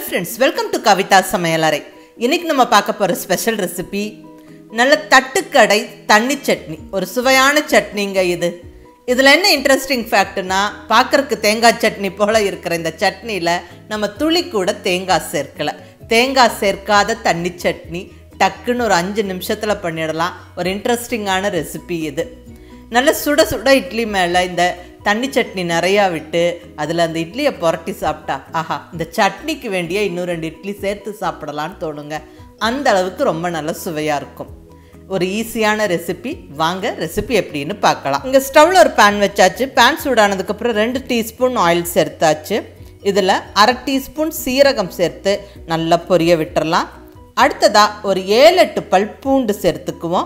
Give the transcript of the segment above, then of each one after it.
friends welcome to Kavitha சமையலறை இன்னைக்கு நம்ம பார்க்க போகிற ஸ்பெஷல் ரெசிபி நல்ல தட்டுக்கடை தண்ணி சட்னி ஒரு சுவையான சட்னிங்க இது இதில் என்ன இன்ட்ரெஸ்டிங் ஃபேக்ட்னா பார்க்கறக்கு தேங்காய் சட்னி போல் இருக்கிற இந்த சட்னியில் நம்ம துளி கூட தேங்காய் சேர்க்கலை தேங்காய் சேர்க்காத தண்ணி சட்னி டக்குன்னு ஒரு அஞ்சு நிமிஷத்தில் பண்ணிடலாம் ஒரு இன்ட்ரெஸ்டிங்கான ரெசிபி இது நல்ல சுட சுட இட்லி மேலே இந்த தண்ணி சட்னி நிறையா விட்டு அதில் அந்த இட்லியை புரட்டி சாப்பிட்டா ஆஹா இந்த சட்னிக்கு வேண்டிய இன்னும் ரெண்டு இட்லி சேர்த்து சாப்பிடலான்னு தோணுங்க அந்த அளவுக்கு ரொம்ப நல்ல சுவையாக இருக்கும் ஒரு ஈஸியான ரெசிபி வாங்க ரெசிபி எப்படின்னு பார்க்கலாம் இங்கே ஸ்டவ்வில் ஒரு பேன் வச்சாச்சு பேன் சூடானதுக்கப்புறம் ரெண்டு டீஸ்பூன் ஆயில் சேர்த்தாச்சு இதில் அரை டீஸ்பூன் சீரகம் சேர்த்து நல்லா பொரிய விட்டுறலாம் அடுத்ததாக ஒரு ஏழு எட்டு பல் பூண்டு சேர்த்துக்குவோம்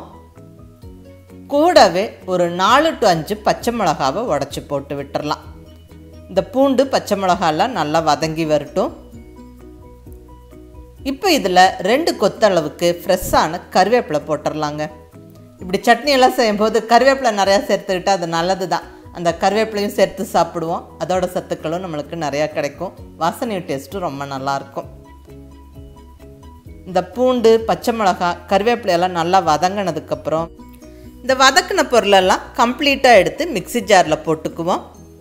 கூடவே ஒரு நாலு டு அஞ்சு பச்சை மிளகாவை உடச்சி போட்டு விட்டுறலாம் இந்த பூண்டு பச்சை மிளகாலாம் நல்லா வதங்கி வரட்டும் இப்போ இதில் ரெண்டு கொத்தளவுக்கு ஃப்ரெஷ்ஷான கருவேப்பிலை போட்டுடலாங்க இப்படி சட்னி எல்லாம் செய்யும்போது கருவேப்பிலை நிறையா சேர்த்துக்கிட்டால் அது நல்லது தான் அந்த கருவேப்பிலையும் சேர்த்து சாப்பிடுவோம் அதோட சத்துக்களும் நம்மளுக்கு நிறையா கிடைக்கும் வாசனையும் டேஸ்ட்டும் ரொம்ப நல்லாயிருக்கும் இந்த பூண்டு பச்சை மிளகாய் கருவேப்பிலையெல்லாம் நல்லா வதங்கினதுக்கப்புறம் இந்த வதக்கின பொருளெல்லாம் கம்ப்ளீட்டாக எடுத்து மிக்சி ஜாரில் போட்டுக்குவோம்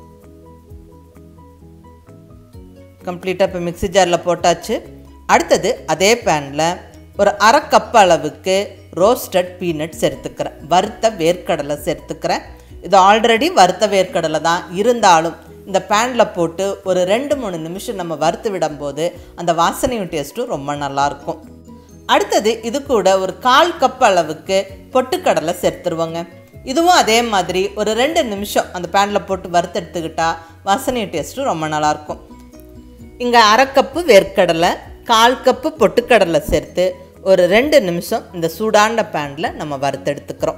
கம்ப்ளீட்டாக இப்போ மிக்சி ஜாரில் போட்டாச்சு அடுத்தது அதே பேனில் ஒரு அரை கப் அளவுக்கு ரோஸ்டட் பீனட் சேர்த்துக்கிறேன் வறுத்த வேர்க்கடலை சேர்த்துக்கிறேன் இது ஆல்ரெடி வறுத்த வேர்க்கடலை தான் இருந்தாலும் இந்த பேனில் போட்டு ஒரு ரெண்டு மூணு நிமிஷம் நம்ம வறுத்து விடும்போது அந்த வாசனையும் டேஸ்ட்டும் ரொம்ப நல்லாயிருக்கும் அடுத்தது இது கூட ஒரு கால் கப் அளவுக்கு பொட்டுக்கடலை சேர்த்துருவோங்க இதுவும் அதே மாதிரி ஒரு ரெண்டு நிமிஷம் அந்த பேனில் போட்டு வறுத்தெடுத்துக்கிட்டா வாசனையும் டேஸ்ட்டும் ரொம்ப நல்லாயிருக்கும் இங்கே அரை கப்பு வேர்க்கடலை கால் கப்பு பொட்டுக்கடலை சேர்த்து ஒரு ரெண்டு நிமிஷம் இந்த சூடான பேனில் நம்ம வறுத்தெடுத்துக்கிறோம்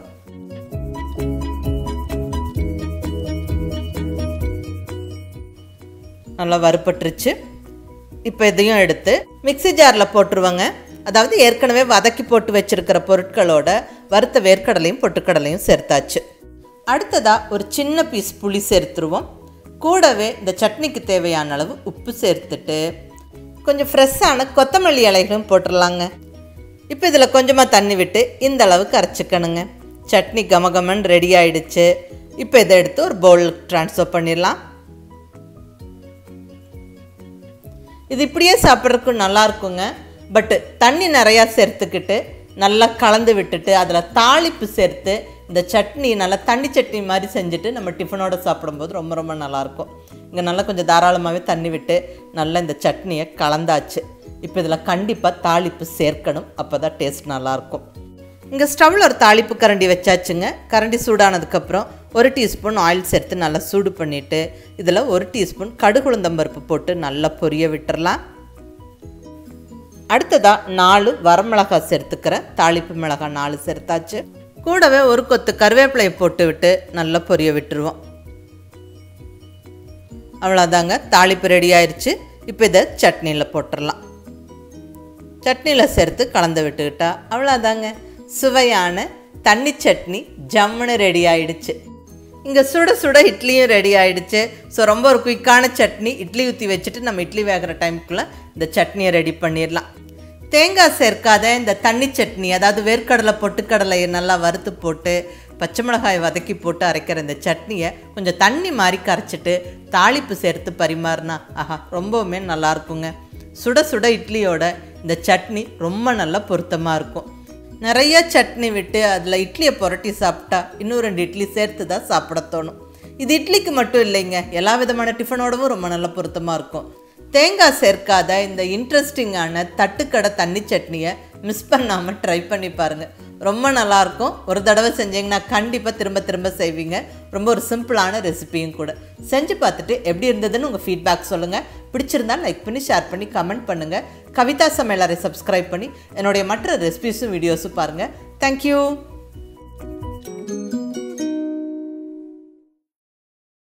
நல்லா வறுப்பட்டுருச்சு இப்போ இதையும் எடுத்து மிக்சி ஜாரில் போட்டுருவாங்க அதாவது ஏற்கனவே வதக்கி போட்டு வச்சுருக்கிற பொருட்களோட வறுத்த வேர்க்கடலையும் பொட்டுக்கடலையும் சேர்த்தாச்சு அடுத்ததாக ஒரு சின்ன பீஸ் புளி சேர்த்துருவோம் கூடவே இந்த சட்னிக்கு தேவையான அளவு உப்பு சேர்த்துட்டு கொஞ்சம் ஃப்ரெஷ்ஷான கொத்தமல்லி இலைகளும் போட்டுடலாங்க இப்போ இதில் கொஞ்சமாக தண்ணி விட்டு இந்த அளவுக்கு அரைச்சிக்கணுங்க சட்னி கமகமன் ரெடி ஆயிடுச்சு இப்போ இதை எடுத்து ஒரு பவுலுக்கு ட்ரான்ஸ்ஃபர் பண்ணிடலாம் இது இப்படியே சாப்பிட்றதுக்கு நல்லா இருக்குங்க பட்டு தண்ணி நிறையா சேர்த்துக்கிட்டு நல்லா கலந்து விட்டுட்டு அதில் தாளிப்பு சேர்த்து இந்த சட்னி நல்லா தண்ணி சட்னி மாதிரி செஞ்சுட்டு நம்ம டிஃபனோட சாப்பிடும்போது ரொம்ப ரொம்ப நல்லாயிருக்கும் இங்கே நல்லா கொஞ்சம் தாராளமாகவே தண்ணி விட்டு நல்லா இந்த சட்னியை கலந்தாச்சு இப்போ இதில் கண்டிப்பாக தாளிப்பு சேர்க்கணும் அப்போ தான் டேஸ்ட் நல்லாயிருக்கும் இங்கே ஸ்டவ்வில் ஒரு தாளிப்பு கரண்டி வச்சாச்சுங்க கரண்டி சூடானதுக்கப்புறம் ஒரு டீஸ்பூன் ஆயில் சேர்த்து நல்லா சூடு பண்ணிவிட்டு இதில் ஒரு டீஸ்பூன் கடுகுளுந்தம்பருப்பு போட்டு நல்லா பொரிய விட்டுறலாம் அடுத்ததாக நாலு வரமிளகாய் சேர்த்துக்கிறேன் தாளிப்பு மிளகாய் நாலு சேர்த்தாச்சு கூடவே ஒரு கொத்து கருவேப்பிலையை போட்டு விட்டு நல்லா பொரிய விட்டுருவோம் அவ்வளோதாங்க தாளிப்பு ரெடி ஆயிடுச்சு இப்போ இதை சட்னியில் போட்டுடலாம் சட்னியில் சேர்த்து கலந்து விட்டுக்கிட்டா அவ்வளோதாங்க சுவையான தண்ணி சட்னி ஜம்முன்னு ரெடி ஆயிடுச்சு இங்கே சுட சுட இட்லியும் ரெடி ஆயிடுச்சு ஸோ ரொம்ப ஒரு குயிக்கான சட்னி இட்லி ஊற்றி வச்சுட்டு நம்ம இட்லி வேகிற டைமுக்குள்ளே இந்த சட்னியை ரெடி பண்ணிடலாம் தேங்காய் சேர்க்காத இந்த தண்ணி சட்னி அதாவது வேர்க்கடலை பொட்டுக்கடலையை நல்லா வறுத்து போட்டு பச்சை மிளகாய் வதக்கி போட்டு அரைக்கிற இந்த சட்னியை கொஞ்சம் தண்ணி மாதிரி கரைச்சிட்டு தாளிப்பு சேர்த்து பரிமாறினா ஆஹா ரொம்பவுமே நல்லா இருக்குங்க சுட சுட இட்லியோட இந்த சட்னி ரொம்ப நல்லா பொருத்தமாக இருக்கும் நிறைய சட்னி விட்டு அதில் இட்லியை புரட்டி சாப்பிட்டா இன்னும் ரெண்டு இட்லி சேர்த்து தான் சாப்பிட தோணும் இது இட்லிக்கு மட்டும் இல்லைங்க எல்லா விதமான டிஃபனோடவும் ரொம்ப நல்ல பொருத்தமாக இருக்கும் தேங்காய் சேர்க்காத இந்த இன்ட்ரெஸ்டிங்கான தட்டுக்கடை தண்ணி சட்னியை மிஸ் பண்ணாமல் ட்ரை பண்ணி பாருங்கள் ரொம்ப நல்லாயிருக்கும் ஒரு தடவை செஞ்சீங்கன்னா கண்டிப்பாக திரும்ப திரும்ப செய்வீங்க ரொம்ப ஒரு சிம்பிளான ரெசிபியும் கூட செஞ்சு பார்த்துட்டு எப்படி இருந்ததுன்னு உங்கள் ஃபீட்பேக் சொல்லுங்கள் பிடிச்சிருந்தா லைக் பண்ணி ஷேர் பண்ணி கமெண்ட் பண்ணுங்கள் கவிதா சமையலரை சப்ஸ்கிரைப் பண்ணி என்னுடைய மற்ற ரெசிபிஸும் வீடியோஸும் பாருங்கள் தேங்க்யூ